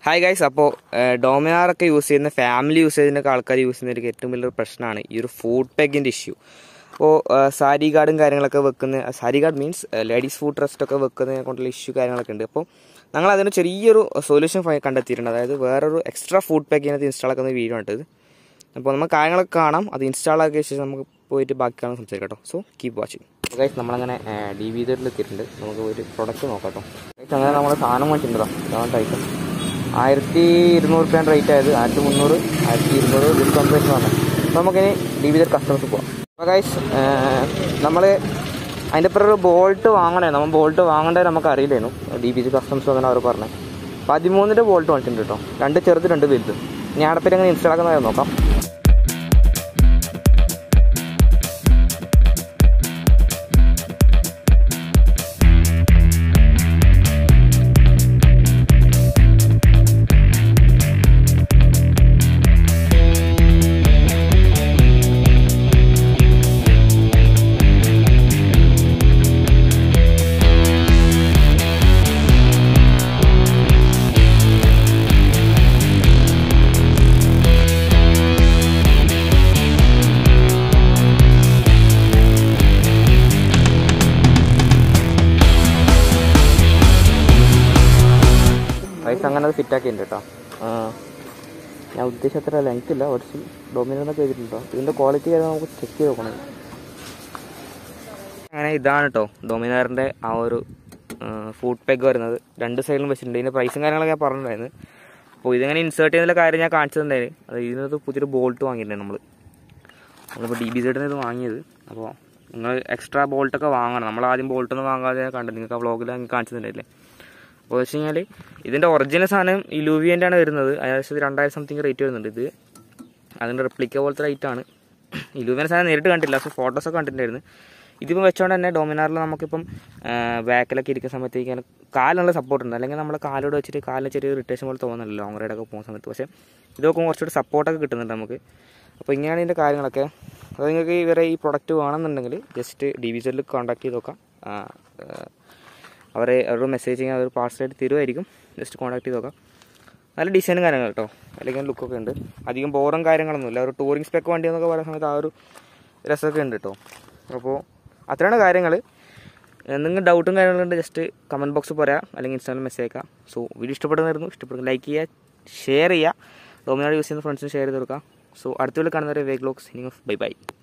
hi guys അപ്പോൾ ഡോമിനാറൊക്കെ use ചെയ്യുന്ന family യൂസേജിനൊക്കെ ആൾക്കാർ യൂസ് ചെയ്യുന്നതിന് ഏറ്റവും വലിയൊരു പ്രശ്നമാണ് ഈ ഒരു ഫുഡ് പെഗിൻ്റെ ഇഷ്യൂ അപ്പോൾ സാരി ഗാർഡും കാര്യങ്ങളൊക്കെ വെക്കുന്ന sari guard means ladies foot rest ഒക്കെ വെക്കുന്നതിനെ കൊണ്ടുള്ള ഇഷ്യൂ കാര്യങ്ങളൊക്കെ ഉണ്ട് അപ്പോൾ ഞങ്ങൾ അതിന് ചെറിയൊരു സൊല്യൂഷൻ കണ്ടെത്തിയിട്ടുണ്ട് അതായത് വേറൊരു എക്സ്ട്രാ ഫുഡ് പാക്ക് ചെയ്യുന്നത് ഇൻസ്റ്റാൾ ആക്കുന്ന വീഡിയോ ആണ് ഇത് അപ്പോൾ നമുക്ക് കാര്യങ്ങളൊക്കെ കാണാം അത് ഇൻസ്റ്റാൾ ആക്കിയ ശേഷം നമുക്ക് പോയിട്ട് ബാക്കിയാണ് സംസാരിക്കാം കേട്ടോ സോ കീപ് വാച്ചിങ് ഗൈസ് നമ്മളങ്ങനെ ഡി വി എത്തിയിട്ടുണ്ട് നമുക്ക് പോയിട്ട് പ്രൊഡക്റ്റ് നോക്കാം കേട്ടോ ഗൈസ് അങ്ങനെ നമ്മൾ സാധനം വാങ്ങിച്ചിട്ടുണ്ടോ ഇതാണ് ടൈപ്പ് ആയിരത്തി ഇരുന്നൂറ് രൂപയാണ് റേറ്റ് ആയത് ആയിരത്തി മുന്നൂറ് ആയിരത്തി ഇരുന്നൂറ് ഡിസ്കൗണ്ട് റേറ്റ് വന്നത് അപ്പോൾ നമുക്കിനി ഡി വി കസ്റ്റമേഴ്സ് പോവാം അപ്പോൾ ഗൈസ് നമ്മൾ അതിൻ്റെ ഇപ്പം ഒരു ബോൾട്ട് വാങ്ങണേ നമ്മൾ ബോൾട്ട് വാങ്ങേണ്ടത് നമുക്ക് അറിയില്ലായിരുന്നു ഡി ബി ജി കസ്റ്റംസ് അങ്ങനെ അവർ പറഞ്ഞത് പതിമൂന്നിൻ്റെ ബോൾട്ട് വാങ്ങിച്ചിട്ടുണ്ട് കേട്ടോ രണ്ട് ചെറുത് രണ്ട് വലുത് ഇനി ആടപ്പേര് എങ്ങനെ ഇൻസ്റ്റാൾ ആക്കുന്നത് നോക്കാം പ്രൈസ് അങ്ങനെ അത് ഫിറ്റ് ആക്കിയിട്ടുണ്ട് കേട്ടോ ഞാൻ ഉദ്ദേശിച്ച അത്ര ലെങ്ത് ഇല്ല കുറച്ച് ഡൊമിനൊക്കെ ചെയ്തിട്ടുണ്ടോ ഇതിൻ്റെ ക്വാളിറ്റി ഏതാ നമുക്ക് ചെക്ക് ചെയ്ത് നോക്കണം അങ്ങനെ ഇതാണ് കേട്ടോ ഡൊമിനാറിൻ്റെ ആ ഒരു ഫുഡ് പെഗ് വരുന്നത് രണ്ട് സൈഡിലും വെച്ചിട്ടുണ്ട് ഇതിൻ്റെ പ്രൈസും കാര്യങ്ങളൊക്കെ ഞാൻ പറഞ്ഞിട്ടുണ്ടായിരുന്നു അപ്പോൾ ഇതിങ്ങനെ ഇൻസേർട്ട് ചെയ്യുന്ന കാര്യം ഞാൻ കാണിച്ചിട്ടുണ്ടായിരുന്നു അത് ഇതിനകത്ത് പുതിയൊരു ബോൾട്ട് വാങ്ങിയിട്ടുണ്ട് നമ്മൾ നമ്മളിപ്പോൾ ഡി ബി സൈഡിൽ ഇത് വാങ്ങിയത് അപ്പോൾ നിങ്ങൾ എക്സ്ട്രാ ബോൾട്ടൊക്കെ വാങ്ങണം നമ്മൾ ആദ്യം ബോൾട്ടൊന്നും വാങ്ങാതെ കണ്ടത് നിങ്ങൾക്ക് ആ വ്ളോഗിൽ കാണിച്ചിട്ടുണ്ടായില്ലേ അപ്പോൾ വെച്ച് കഴിഞ്ഞാൽ ഇതിൻ്റെ ഒറിജിനൽ സാധനം ഇലൂവിയൻ്റെ ആണ് വരുന്നത് ഏകദേശം ഇത് രണ്ടായിരം സംതിങ് റേറ്റ് വരുന്നുണ്ട് ഇത് അതിൻ്റെ റിപ്ലിക്ക പോലത്തെ റേറ്റ് ആണ് ഇലൂവിയൻ്റെ സാധനം നേരിട്ട് കണ്ടില്ല പക്ഷേ ഫോട്ടോസൊക്കെ കണ്ടിട്ടുണ്ടായിരുന്നു ഇതിപ്പോൾ വെച്ചോണ്ട് തന്നെ ഡൊമിനാറിൽ നമുക്കിപ്പം ബാക്കിലൊക്കെ ഇരിക്കുന്ന സമയത്തേക്ക് കാലിനുള്ള സപ്പോർട്ട് ഉണ്ട് അല്ലെങ്കിൽ നമ്മൾ കാലോട് വെച്ചിട്ട് കാലിന് ചെറിയ ഇറിറ്റേഷൻ പോലെ തോന്നുന്നില്ല ലോങ് റൈഡൊക്കെ പോകുന്ന സമയത്ത് പക്ഷേ ഇത് നോക്കുമ്പോൾ കുറച്ചുകൂടി സപ്പോർട്ടൊക്കെ കിട്ടുന്നുണ്ട് നമുക്ക് അപ്പോൾ ഇങ്ങനെയാണ് ഇതിൻ്റെ കാര്യങ്ങളൊക്കെ അത് നിങ്ങൾക്ക് ഇവരെ ഈ പ്രൊഡക്റ്റ് വേണമെന്നുണ്ടെങ്കിൽ ജസ്റ്റ് ഡി വി സെല്ലിൽ കോൺടാക്ട് ചെയ്ത് നോക്കാം അവരെ അവരോട് മെസ്സേജ് ചെയ്യാൻ അവർ പാർസലായിട്ട് തരുമായിരിക്കും ജസ്റ്റ് കോൺടാക്ട് ചെയ്ത് നോക്കാം നല്ല ഡിസൈനും കാര്യങ്ങൾ കേട്ടോ അല്ലെങ്കിൽ ലുക്കൊക്കെ ഉണ്ട് അധികം ബോറും കാര്യങ്ങളൊന്നുമില്ല ഒരു ടൂറിംഗ് സ്പെക്ക് വണ്ടി എന്നൊക്കെ പറയുന്ന സമയത്ത് ആ ഒരു രസമൊക്കെ ഉണ്ട് കേട്ടോ അപ്പോൾ അത്രയാണ് കാര്യങ്ങൾ എന്തെങ്കിലും ഡൗട്ടും കാര്യങ്ങളുണ്ട് ജസ്റ്റ് കമൻറ്റ് ബോക്സിൽ പറയാം അല്ലെങ്കിൽ ഇൻസ്റ്റാഗ്രാമിൽ മെസ്സേജ് അയക്കാം സോ വീഡിയോ ഇഷ്ടപ്പെടുന്നതായിരുന്നു ഇഷ്ടപ്പെടുന്ന ലൈക്ക് ചെയ്യുക ഷെയർ ചെയ്യുക ഡോമിനാട് യൂസ് ചെയ്യുന്ന ഫ്രണ്ട്സിന് ഷെയർ ചെയ്ത് കൊടുക്കാം സോ അടുത്ത വീട്ടിൽ കാണുന്നവരെ വേഗ് ലോക്സ് ബൈ ബൈ